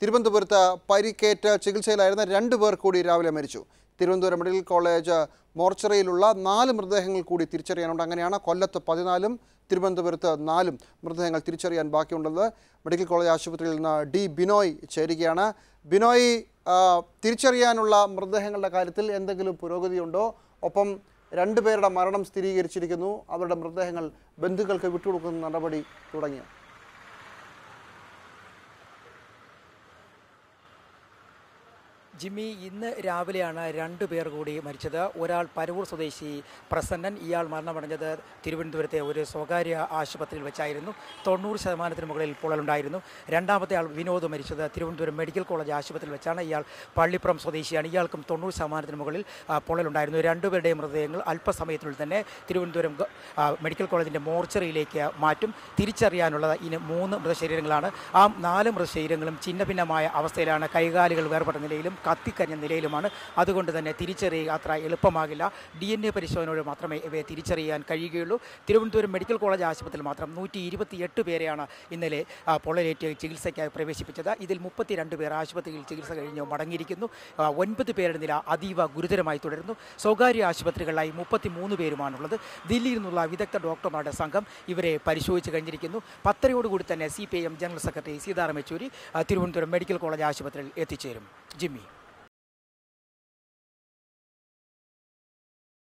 തിരുവനന്തപുരത്ത് പരിക്കേറ്റ് ചികിത്സയിലായിരുന്ന രണ്ട് പേർ കൂടി രാവിലെ മരിച്ചു തിരുവനന്തപുരം മെഡിക്കൽ കോളേജ് മോർച്ചറിയിലുള്ള നാല് മൃതദേഹങ്ങൾ കൂടി തിരിച്ചറിയാനുണ്ട് അങ്ങനെയാണ് കൊല്ലത്ത് പതിനാലും തിരുവനന്തപുരത്ത് നാലും മൃതദേഹങ്ങൾ തിരിച്ചറിയാൻ ബാക്കിയുള്ളത് മെഡിക്കൽ കോളേജ് ആശുപത്രിയിൽ നിന്ന് ഡി ബിനോയ് ചേരുകയാണ് ബിനോയ് ആ, തിരിച്ചറിയാനുള്ള മൃതദേഹങ്ങളുടെ കാര്യത്തിൽ എന്തെങ്കിലും പുരോഗതിയുണ്ടോ ഒപ്പം രണ്ടുപേരുടെ മരണം സ്ഥിരീകരിച്ചിരിക്കുന്നു അവരുടെ മൃതദേഹങ്ങൾ ബന്ധുക്കൾക്ക് വിട്ടുകൊടുക്കുന്ന നടപടി തുടങ്ങിയോ ജിമ്മി ഇന്ന് രാവിലെയാണ് രണ്ടു പേർ കൂടി മരിച്ചത് ഒരാൾ പരവൂർ സ്വദേശി പ്രസന്നൻ ഇയാൾ മരണമടഞ്ഞത് തിരുവനന്തപുരത്തെ ഒരു സ്വകാര്യ ആശുപത്രിയിൽ വെച്ചായിരുന്നു തൊണ്ണൂറ് ശതമാനത്തിന് മുകളിൽ പൊള്ളലുണ്ടായിരുന്നു രണ്ടാമത്തെ ആൾ വിനോദ് മരിച്ചത് തിരുവനന്തപുരം മെഡിക്കൽ കോളേജ് ആശുപത്രിയിൽ വെച്ചാണ് ഇയാൾ പള്ളിപ്പുറം സ്വദേശിയാണ് ഇയാൾക്കും തൊണ്ണൂറ് ശതമാനത്തിന് മുകളിൽ ആ, പൊള്ളലുണ്ടായിരുന്നു രണ്ടുപേരുടെയും മൃതദേഹങ്ങൾ അല്പസമയത്തിനുള്ളിൽ തന്നെ തിരുവനന്തപുരം ഗ- ആ, മെഡിക്കൽ കോളേജിൻ്റെ മോർച്ചറിയിലേക്ക് മാറ്റും തിരിച്ചറിയാനുള്ളത് ഇനി മൂന്ന് മൃതശരീരങ്ങളാണ് ആ നാല് മൃതശരീരങ്ങളും ഛിന്ന ഭിന്നമായ അവസ്ഥയിലാണ് കൈകാലുകൾ വേർപെട്ട നിലയിലും കത്തിക്കരിഞ്ഞ നിലയിലുമാണ് അതുകൊണ്ട് തന്നെ തിരിച്ചറിയുക അത്ര എളുപ്പമാകില്ല ഡി എൻ എ പരിശോധനയോട് മാത്രമേ ഇവയെ തിരിച്ചറിയാൻ കഴിയുകയുള്ളൂ തിരുവനന്തപുരം മെഡിക്കൽ കോളേജ് ആശുപത്രിയിൽ മാത്രം നൂറ്റി ഇരുപത്തിയെട്ട് പേരെയാണ് ഇന്നലെ ആ, പൊള്ളലേറ്റ് ചികിത്സയ്ക്കായി പ്രവേശിപ്പിച്ചത് ഇതിൽ മുപ്പത്തിരണ്ട് പേർ ആശുപത്രിയിൽ ചികിത്സ കഴിഞ്ഞ് മടങ്ങിയിരിക്കുന്നു ആ, ഒൻപത് പേരുടെ നില അതീവ ഗുരുതരമായി തുടരുന്നു സ്വകാര്യ ആശുപത്രികളിലായി മുപ്പത്തിമൂന്ന് പേരുമാണുള്ളത് ദില്ലിയിൽ നിന്നുള്ള വിദഗ്ധ ഡോക്ടർമാരുടെ സംഘം ഇവരെ പരിശോധിച്ച് കഴിഞ്ഞിരിക്കുന്നു പത്തരയോടുകൂടി തന്നെ C P I M general secretary Sitaram Yechury ആ, തിരുവനന്തപുരം മെഡിക്കൽ കോളേജ് ആശുപത്രിയിൽ എത്തിച്ചേരും ജിമ്മി